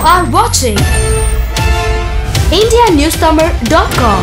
are watching IndiaNewsTamil.com.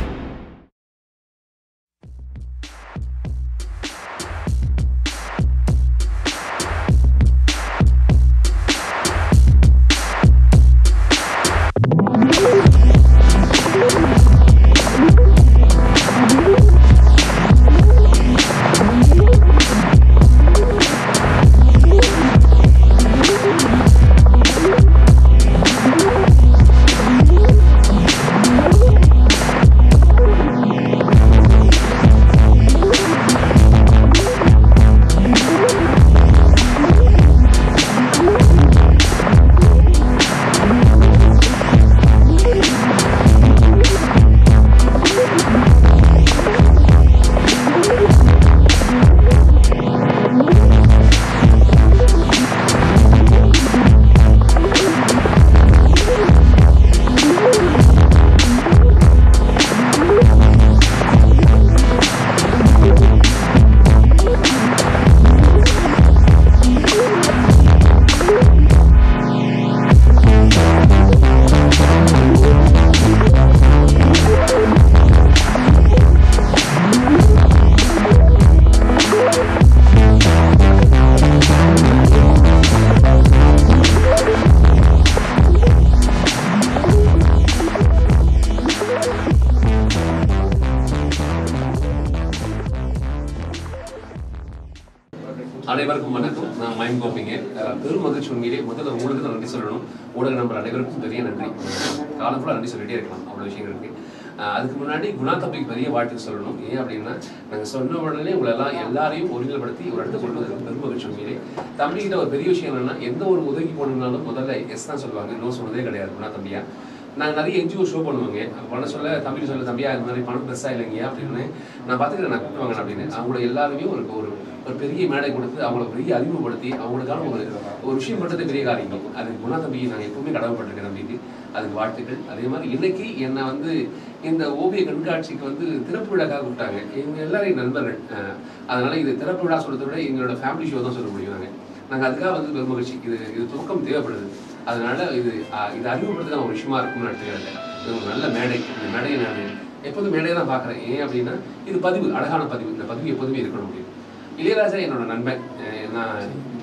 அனைவருக்கும் வணக்கம் நான் மயம் கோபிங்க அஹ் பெரும் மகிழ்ச்சி உண்மையிலே முதல்ல உங்களுக்கு தான் நன்றி சொல்லணும் ஊடக நம்பர் அனைவருக்கும் பெரிய நன்றி காலம் ஃபுல்லாக நன்றி சொல்லிட்டே இருக்கலாம் அவ்வளோ விஷயங்கள் இருக்கு அஹ் அதுக்கு முன்னாடி குணா தம்பிக்கு பெரிய வாழ்த்து சொல்லணும் ஏன் அப்படின்னா நாங்கள் சொன்ன உடனே உங்களை எல்லாம் எல்லாரையும் ஒருநிலைப்படுத்தி ஒரு இடத்துக்கு கொண்டு வந்தது பெரும் மகிழ்ச்சி உண்மையிலே தம்பிக்கிட்ட ஒரு பெரிய விஷயம் என்னன்னா எந்த ஒரு உதவி போனோம்னாலும் முதல்ல எஸ் தான் சொல்லுவாங்க நோ சொன்னதே கிடையாது குணா தம்பியா நாங்கள் நிறைய என்ஜிஓ ஷோ பண்ணுவாங்க அப்ப பண்ண சொல்ல தம்பி சொல்ல தம்பியா இந்த மாதிரி பணம் பெருசா இல்லைங்க அப்படின்னு நான் பார்த்துக்கிறேன் நான் கூப்பிடுவாங்க அப்படின்னு அவங்கள எல்லாருமே ஒரு ஒரு ஒரு பெரிய மேடை கொடுத்து அவங்கள பெரிய அறிமுகப்படுத்தி அவங்களுக்கான ஒரு ஒரு விஷயம் பண்ணுறது பெரிய காரியம் அது குணா தம்பி நாங்கள் எப்பவுமே கடமைப்பட்டிருக்கேன் தம்பிக்கு அதுக்கு வாழ்த்துக்கள் அதே மாதிரி இன்னைக்கு என்னை வந்து இந்த ஓவிய கண்காட்சிக்கு வந்து திறப்பு விழாக்காக கூப்பிட்டாங்க எங்க எல்லாரையும் நண்பர்கள் அஹ், அதனால இது திறப்பு விழா சொல்றதை விட எங்களோட ஃபேமிலி ஷோ தான் சொல்ல முடியும் நாங்கள் நாங்கள் அதுக்காக வந்து பெரும் மகிழ்ச்சி இது இது துவக்கம் தேவைப்படுது அதனால இது அஹ், இது அறிமுகப்படுத்த ஒரு விஷயமா இருக்கும்னு நான் நினைக்கிறேன் இது ஒரு நல்ல மேடை இந்த மேடையை நான் எப்போதும் மேடையை தான் பார்க்குறேன் ஏன் அப்படின்னா இது பதிவு அழகான பதிவு இந்த பதிவு எப்போதுமே இருக்கணும் முடியும் இளையராஜா என்னோட நண்பன் அஹ் நான்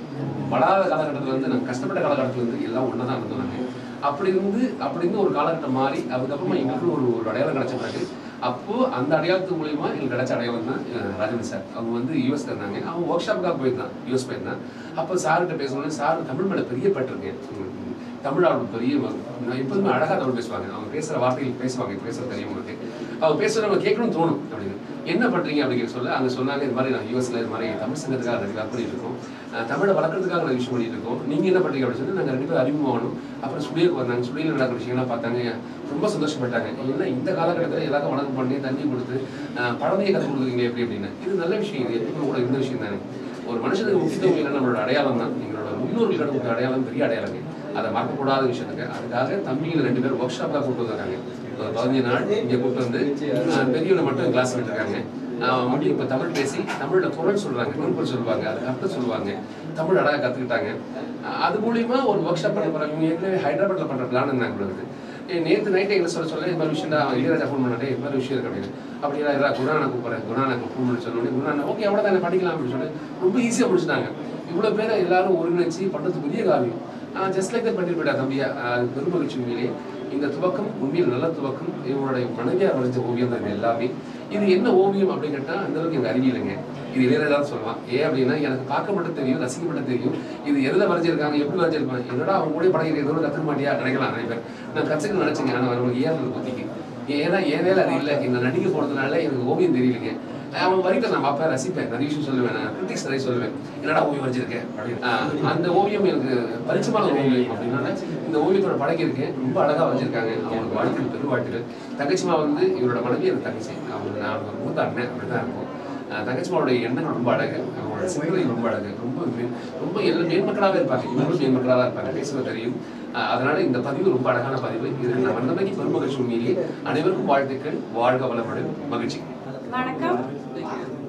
படாத காலகட்டத்தில் வந்து நாங்கள் கஷ்டப்பட்ட காலகட்டத்தில் வந்து எல்லாம் ஒன்றா தான் இருந்தோம் நாங்கள் அப்படி இருந்து அப்படி இருந்து ஒரு காலகட்டம் மாறி அதுக்கப்புறமா எங்களுக்கு ஒரு ஒரு அடையாளம் கிடைச்ச பிறகு அப்போ அந்த அடையாளத்து மூலியமா எங்களுக்கு கிடைச்ச அடையாளம் தான் அஹ், ராஜேந்திர சார் அவங்க வந்து யூஎஸ் இருந்தாங்க அவங்க ஒர்க் ஷாப்புக்காக போயிருந்தான் யூஎஸ் போயிருந்தான் அப்போ சார்கிட்ட பேசணும்னு சார் தமிழ் மேலே பெரிய பட்டிருக்கேன் தமிழ் அவங்க பெரிய நான் எப்போதுமே அழகாக தமிழ் பேசுவாங்க அவங்க பேசுகிற வார்த்தைகள் பேசுவாங்க பேசுகிற தெரியும் உங்களுக்கு அவங்க பேசுகிற நம்ம கேட்கணும்னு தோணும் அப்படின்னு என்ன பண்ணுறீங்க அப்படின்னு சொல்ல அங்கே சொன்னாங்க இது மாதிரி நான் யூஎஸ்ல இது மாதிரி தமிழ் சங்கத்துக்காக ரெண்டு ஒர்க் பண்ணிட்டு இருக்கோம் அஹ் தமிழை வளர்க்கறதுக்காக நான் விஷயம் பண்ணிட்டு இருக்கோம் நீங்கள் என்ன பண்ணுறீங்க அப்படின்னு சொல்லி நாங்கள் ரெண்டு பேரும் அறிமுகமாகணும் அப்புறம் ஸ்டுடியோக்கு வந்தாங்க ஸ்டுடியோவில் நடக்கிற விஷயங்கள்லாம் பார்த்தாங்க ரொம்ப சந்தோஷப்பட்டாங்க ஏன்னா இந்த காலகட்டத்தில் எல்லாருக்கும் வணக்கம் பண்ணி தண்ணி கொடுத்து அஹ் பழமையை கற்றுக் கொடுக்குறீங்க எப்படி அப்படின்னு இது நல்ல விஷயம் இது எப்பவுமே கூட இந்த விஷயம் தானே ஒரு மனுஷனுக்கு முக்கியத்துவம் இல்லை நம்மளோட அடையாளம் தான் எங்களோட முன்னோர்கள் கடவுளுக்கு அடையாளம் பெரிய அடையாளங்க அதை மறக்கக்கூடாத விஷயத்துக்கு அதுக்காக தம்பிகள் ரெண்டு பேரும் ஒர்க் ஷாப்லாம் கூப்பிட்டு வந்திருக்காங்க ஒரு பதினஞ்சு நாள் இங்கே கூப்பிட்டு வந்து அஹ், பெரியவனை மட்டும் கிளாஸ் விட்டுருக்காங்க அவன் மட்டும் இப்போ தமிழ் பேசி தமிழ்ல குரல் சொல்றாங்க திருக்குறள் சொல்லுவாங்க அது அர்த்தம் சொல்லுவாங்க தமிழ் அழகாக கற்றுக்கிட்டாங்க அது மூலியமா ஒரு ஒர்க் ஷாப் பண்ண போறாங்க இவங்க ஏற்கனவே ஹைதராபாத்ல பண்ற பிளான் இருந்தாங்க உங்களுக்கு நேற்று நைட்டு எங்களை சொல்ல சொல்ல இந்த மாதிரி விஷயம் தான் இளையராஜா ஃபோன் பண்ணாட்டே இந்த மாதிரி விஷயம் இருக்கு அப்படின்னு அப்படியா இதா குணானை கூப்பிட்றேன் குணானுக்கு ஃபோன் பண்ணி சொன்னோடனே குணான ஓகே அவ்வளோ தானே படிக்கலாம் அப்படின்னு சொல்லி ரொம்ப ஈஸியாக முடிச்சிட்டாங்க இவ்வளோ பேரை எல்லாரும் ஒருங்கிணைச்சு பண்ணுறது பெரிய காரியம் ஜஸ்ட் லைக் தட் பண்ணிட்டு போயிட்டா தம்பியா அது பெரும் மகிழ்ச்சி உண்மையிலே இந்த துவக்கம் உண்மையில் நல்ல துவக்கம் இவங்களுடைய மனைவியார் வரைஞ்ச ஓவியம் தான் இது எல்லாமே இது என்ன ஓவியம் அப்படின்னு கேட்டா அந்த அளவுக்கு எனக்கு அறிவியலைங்க இது இளையராஜா சொல்லலாம் ஏன் அப்படின்னா எனக்கு பார்க்க மட்டும் தெரியும் ரசிக்க மட்டும் தெரியும் இது எதில் வரைஞ்சிருக்காங்க எப்படி வரைஞ்சிருப்பாங்க என்னடா அவங்க கூட படம் இதோட கற்றுக்க மாட்டியா நினைக்கலாம் நிறைய பேர் நான் கற்றுக்க நினைச்சேங்க ஆனால் அவங்களுக்கு ஏறது புத்திக்கு ஏன்னா என் வேலை அது இல்லை இந்த நடிகை போனதுனால எனக்கு ஓவியம் தெரியலைங்க அவன் வரைக்கும் நான் பார்ப்பேன் ரசிப்பேன் நிறைய விஷயம் சொல்லுவேன் நான் கிரிட்டிக்ஸ் நிறைய சொல்லுவேன் என்னடா ஓவியம் வரைஞ்சிருக்கேன் அப்படின்னு ஆஹ் அந்த ஓவியம் எனக்கு பரிச்சயமான ஒரு ஓவியம் அப்படின்னால இந்த ஓவியத்தோட படகு இருக்கேன் ரொம்ப அழகா வரைஞ்சிருக்காங்க அவங்களுக்கு வாழ்த்துக்கள் பெரும் வாழ்த்துக்கள் தங்கச்சிமா வந்து இவரோட மனைவி எனக்கு தங்கச்சி அவங்க நான் அவங்க மூத்த அண்ணன் அப்படிதான் இருக்கும் ஆஹ் தங்கச்சிமாவோட எண்ணங்கள் ரொம்ப அழகு அவங்களோட சிந்தனை ரொம்ப அழகு ரொம்ப மே- ரொம்ப எல்லாம் மேன்மக்களாகவே இருப்பாங்க இவங்களும் மேன்மக்களாக தான் இருப்பாங்க பேசுவது தெரியும் ஆஹ் அதனால இந்த பதிவு ரொம்ப அழகான பதிவு இதுக்கு நான் வந்தமைக்கு பெரும் மகிழ்ச்சி உண்மையிலேயே அனைவருக்கும் வாழ்த்துக்கள் வாழ்க வளமுடன் மகிழ்ச்சி வணக்கம்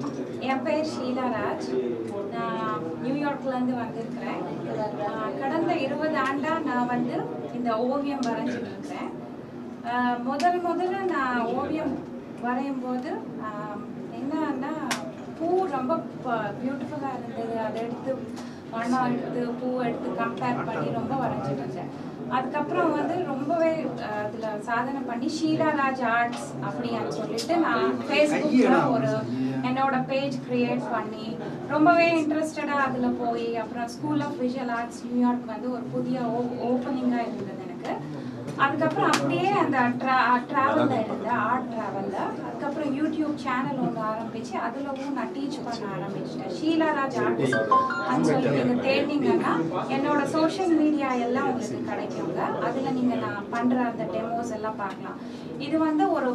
என் பேர் ஷீலா ராஜ் நான் நியூயார்க்லேருந்து வந்திருக்கிறேன் ஆஹ் கடந்த இருபது ஆண்டா நான் வந்து இந்த ஓவியம் வரைஞ்சிட்டு இருக்கிறேன் ஆஹ் முதல் முதல்ல நான் ஓவியம் வரையும் போது ஆஹ் என்னன்னா பூ ரொம்ப பியூட்டிஃபுல்லாக இருந்தது அதை எடுத்து வண்ணம் எடுத்து பூ எடுத்து கம்பேர் பண்ணி ரொம்ப வரைஞ்சிட்டு இருந்தேன் அதுக்கப்புறம் வந்து ரொம்பவே அஹ், அதுல சாதனை பண்ணி ஷீலா ராஜ் ஆர்ட்ஸ் அப்படின்னு சொல்லிட்டு நான் ஃபேஸ்புக்ல ஒரு என்னோட பேஜ் கிரியேட் பண்ணி ரொம்பவே இன்ட்ரெஸ்டடா அதுல போய் அப்புறம் school of visual arts New York வந்து ஒரு புதிய ஓப்பனிங்கா இருந்தது எனக்கு அதுக்கப்புறம் அப்படியே அந்த ட்ராவலில் இருந்தேன் ஆர்ட் ட்ராவலில் அதுக்கப்புறம் யூடியூப் சேனல் ஒன்று ஆரம்பிச்சு அதுலவும் நான் டீச் பண்ண ஆரம்பிச்சிட்டேன் ஷீலாராஜ் ஆர்டிஸ்ட் அப்படின்னு சொல்லி நீங்கள் தேடினீங்கன்னா என்னோட சோஷியல் மீடியா எல்லாம் உங்களுக்கு கிடைக்குங்க அதில் நீங்கள் நான் பண்ணுற அந்த டெமோஸ் எல்லாம் பார்க்கலாம் இது வந்து ஒரு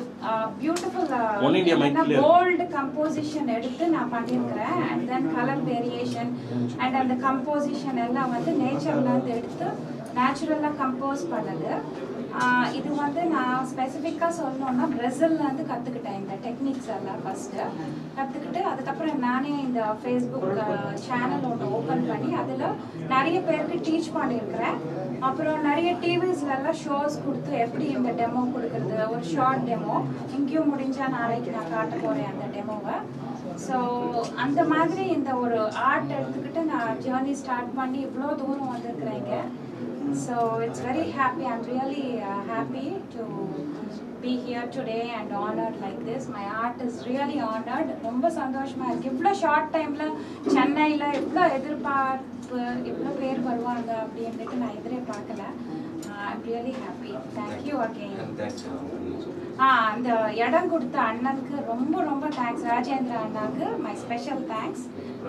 One India mic beautiful clear. Bold composition எடுத்து நான் பண்ணியிருக்கிறேன் and then colour variation and அந்த கம்போசிஷன் எல்லாம் வந்து நேச்சர்லேருந்து எடுத்து நேச்சுரலாக கம்போஸ் பண்ணது ஆஹ் இது வந்து நான் ஸ்பெசிஃபிக்காக சொல்லணும்னா பிரேசில்லேருந்து கற்றுக்கிட்டேன் இந்த டெக்னிக்ஸ் எல்லாம் ஃபஸ்ட்டு கற்றுக்கிட்டு அதுக்கப்புறம் நானே இந்த ஃபேஸ்புக் சேனல் ஒன்று ஓப்பன் பண்ணி அதில் நிறைய பேருக்கு டீச் பண்ணியிருக்கிறேன் அப்புறம் நிறைய டிவிஸ்ல எல்லாம் ஷோஸ் கொடுத்து எப்படி இந்த டெமோ கொடுக்குறது ஒரு ஷார்ட் டெமோ இங்கேயும் முடிஞ்சா நாளைக்கு நான் காட்ட போறேன் அந்த டெமோவை ஸோ அந்த மாதிரி இந்த ஒரு ஆர்ட் எடுத்துக்கிட்டு நான் ஜேர்னி ஸ்டார்ட் பண்ணி இவ்வளோ தூரம் வந்திருக்கிறேங்க so it's very happy I'm really happy to be here today and honoured like this my art is really honoured ரொம்ப சந்தோஷமா இருக்கு இவ்வளோ ஷார்ட் டைம்ல சென்னையில் இவ்வளோ எதிர்பார்ப்பு இவ்வளோ பேர் வருவாங்க அப்படின்ட்டு நான் எதிரே பார்க்கல I'm really happy thank you again ஆ அந்த இடம் கொடுத்த அண்ணனுக்கு ரொம்ப ரொம்ப தேங்க்ஸ் ராஜேந்திர அண்ணாக்கு மை ஸ்பெஷல் தேங்க்ஸ்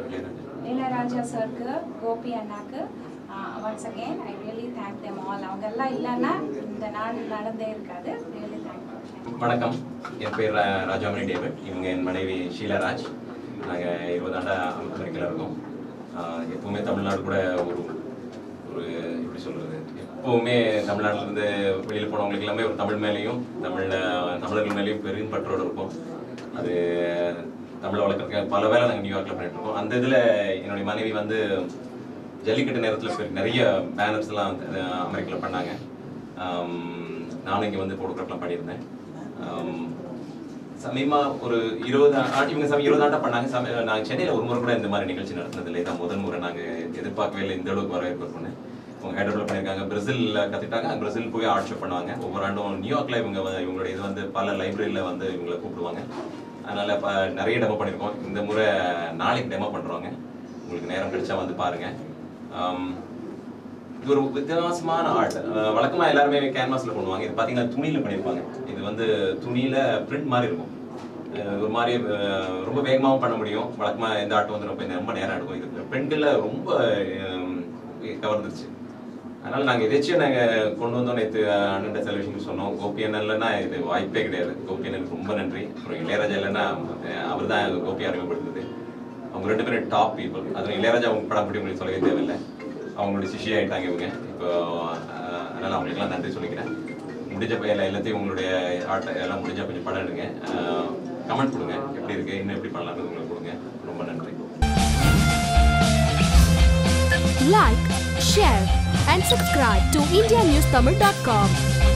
இளையராஜா சருக்கு கோபி அண்ணாக்கு once again I really thank them all அவங்க எல்லாம் இல்லைன்னா இந்த நாள் நடந்தே இருக்காது ரியலி தேங்க் வணக்கம் என் பேர் ரா- ராஜாமணி டேவிட் இவங்க என் மனைவி ஷீலாராஜ் நாங்கள் இருபது ஆண்டா அமெரிக்காவில் இருக்கோம் ஆஹ் எப்பவுமே தமிழ்நாடு கூட ஒரு ஒரு எப்படி சொல்றது எப்பவுமே தமிழ்நாட்டுல இருந்து வெளியில் போனவங்களுக்கு எல்லாமே ஒரு தமிழ் மேலேயும் தமிழ் தமிழர்கள் மேலேயும் பெரும் பற்றோடு இருக்கும் அது தமிழை வளர்க்குறதுக்கு பல வேலை நாங்கள் நியூயார்க்கில் பண்ணிட்டு இருக்கோம் அந்த இதில் என்னுடைய மனைவி வந்து ஜல்லிக்கட்டு நேரத்தில் நிறைய பேனர்ஸ் எல்லாம் வந்து, அஹ், அமெரிக்காவில் பண்ணாங்க ஆம், நானும் இங்கே வந்து ஃபோட்டோகிராஃப்லாம் பண்ணியிருந்தேன் ஆம், சமீபமா ஒரு இருபது ஆ- இவங்க சமயம் இருபது ஆண்டா பண்ணாங்க சம நாங்கள் சென்னையில் ஒரு முறை கூட இந்த மாதிரி நிகழ்ச்சி நடத்தினதில்லை இதான் முதல் முறை நாங்கள் எதிர்பார்க்கவே இல்லை இந்த அளவுக்கு வரவேற்பு இருக்கும்னு அவங்க ஹைதராபாத் பண்ணியிருக்காங்க பிரேசில்ல கற்றுக்கிட்டாங்க பிரேசில் போய் ஆர்ட் ஷோ பண்ணுவாங்க ஒவ்வொரு ஆண்டும் நியூயார்க்கில் இவங்க வந்து இவங்களுடைய இது வந்து பல லைப்ரரியில் வந்து இவங்களை கூப்பிடுவாங்க அதனால ப நிறைய டெமோ பண்ணியிருக்கோம் இந்த முறை நாளைக்கு டெமோ பண்ணுறோங்க உங்களுக்கு நேரம் கிடைச்சா வந்து பாருங்க ஆம், இது ஒரு வித்தியாசமான ஆர்ட் வழக்கமா எல்லாருமே கேன்வாஸ்ல பண்ணுவாங்க இது பாத்தீங்கன்னா துணியில பண்ணிருப்பாங்க இது வந்து துணியில பிரிண்ட் மாதிரி இருக்கும் அஹ் ஒரு மாதிரி அஹ், ரொம்ப வேகமாவும் பண்ண முடியும் வழக்கமா எந்த ஆர்ட் வந்து ரொம்ப ரொம்ப நேரம் எடுக்கும் இது பெண்கள்ல ரொம்ப அஹ், கவர்ந்துருச்சு அதனால நாங்க எதாச்சும் நாங்க கொண்டு வந்தோம் நேற்று அண்ணன் சில விஷயங்கள் சொன்னோம் கோபி அண்ணன் இல்லைன்னா இது வாய்ப்பே கிடையாது கோபி அண்ணனுக்கு ரொம்ப நன்றி அப்புறம் இளையராஜா இல்லைன்னா அவர் தான் கோபி அறிமுகப்படுத்துது அவங்க ரெண்டு பேரும் டாப் பீப்புள் அதுவும் இளையராஜா அவங்க படம் பற்றி உங்களுக்கு சொல்லவே தேவையில்லை அவங்களுடைய சிஷி ஆயிட்டாங்க இவங்க இப்போ அஹ், அதனால அவங்களுக்குலாம் நன்றி சொல்லிக்கிறேன் முடிஞ்ச ப- எல்லா எல்லாத்தையும் உங்களுடைய ஆட்டை எல்லாம் முடிஞ்சா கொஞ்சம் படம் எடுங்க கமெண்ட் கொடுங்க எப்படி இருக்கு இன்னும் எப்படி பண்ணலாம்னு உங்களுக்கு கொடுங்க ரொம்ப நன்றி Like, share, and subscribe to IndiaNewsTamil.com.